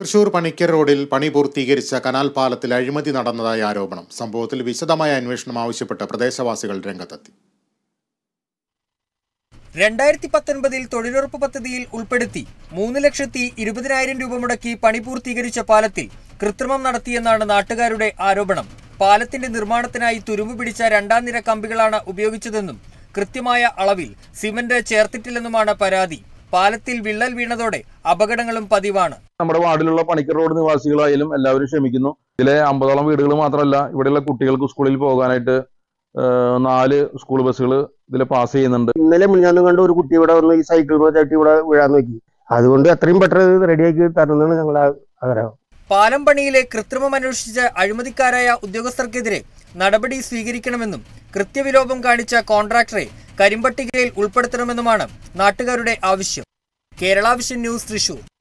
തൃശൂർ പണിക്കർ റോഡിൽ പണി പൂർത്തീകരിച്ച കനാൽ പാലത്തിൽ അഴിമതി നടന്നതായി ആരോപണം സംഭവത്തിൽ വിശദമായ അന്വേഷണം ആവശ്യപ്പെട്ട് പ്രദേശവാസികൾ രംഗത്തെത്തി രണ്ടായിരത്തി പത്തൊൻപതിൽ തൊഴിലുറപ്പ് പദ്ധതിയിൽ ഉൾപ്പെടുത്തി മൂന്ന് ലക്ഷത്തി ഇരുപതിനായിരം രൂപ മുടക്കി പണി പൂർത്തീകരിച്ച പാലത്തിൽ കൃത്രിമം നടത്തിയെന്നാണ് നാട്ടുകാരുടെ ആരോപണം പാലത്തിന്റെ നിർമ്മാണത്തിനായി തുരുമ്പ് പിടിച്ച രണ്ടാം നിര കമ്പികളാണ് ഉപയോഗിച്ചതെന്നും കൃത്യമായ അളവിൽ സിമന്റ് ചേർത്തിട്ടില്ലെന്നുമാണ് പരാതി പാലത്തിൽ വിള്ളൽ വീണതോടെ അപകടങ്ങളും പതിവാണ് നമ്മുടെ വാർഡിലുള്ള പണിക്കർ റോഡ് നിവാസികളായാലും എല്ലാവരും ക്ഷമിക്കുന്നു ഇതിലെ അമ്പതോളം വീടുകൾ മാത്രമല്ല ഇവിടെയുള്ള കുട്ടികൾക്ക് സ്കൂളിൽ പോകാനായിട്ട് ആ, നാല് സ്കൂൾ ബസ്സുകൾ ഇതിൽ പാസ് ചെയ്യുന്നുണ്ട് ഇന്നലെ മിഞ്ഞാന്ന് കണ്ട് ഒരു കുട്ടി ഇവിടെ വന്ന് ഈ സൈക്കിൾ ചട്ടി ഇവിടെ വീഴാൻ നോക്കി അതുകൊണ്ട് എത്രയും പെട്ടെന്ന് ഇത് റെഡിയാക്കി തരണമെന്നാണ് ഞങ്ങളുടെ ആഗ്രഹം പാലം പണിയിലെ കൃത്രിമം അന്വേഷിച്ച അഴിമതിക്കാരായ ഉദ്യോഗസ്ഥർക്കെതിരെ നടപടി സ്വീകരിക്കണമെന്നും കൃത്യവിലോപം കാണിച്ച കോൺട്രാക്ടറെ കരിമ്പട്ടികയിൽ ഉൾപ്പെടുത്തണമെന്നുമാണ് നാട്ടുകാരുടെ ആവശ്യം കേരള വിഷൻ ന്യൂസ് തൃശൂർ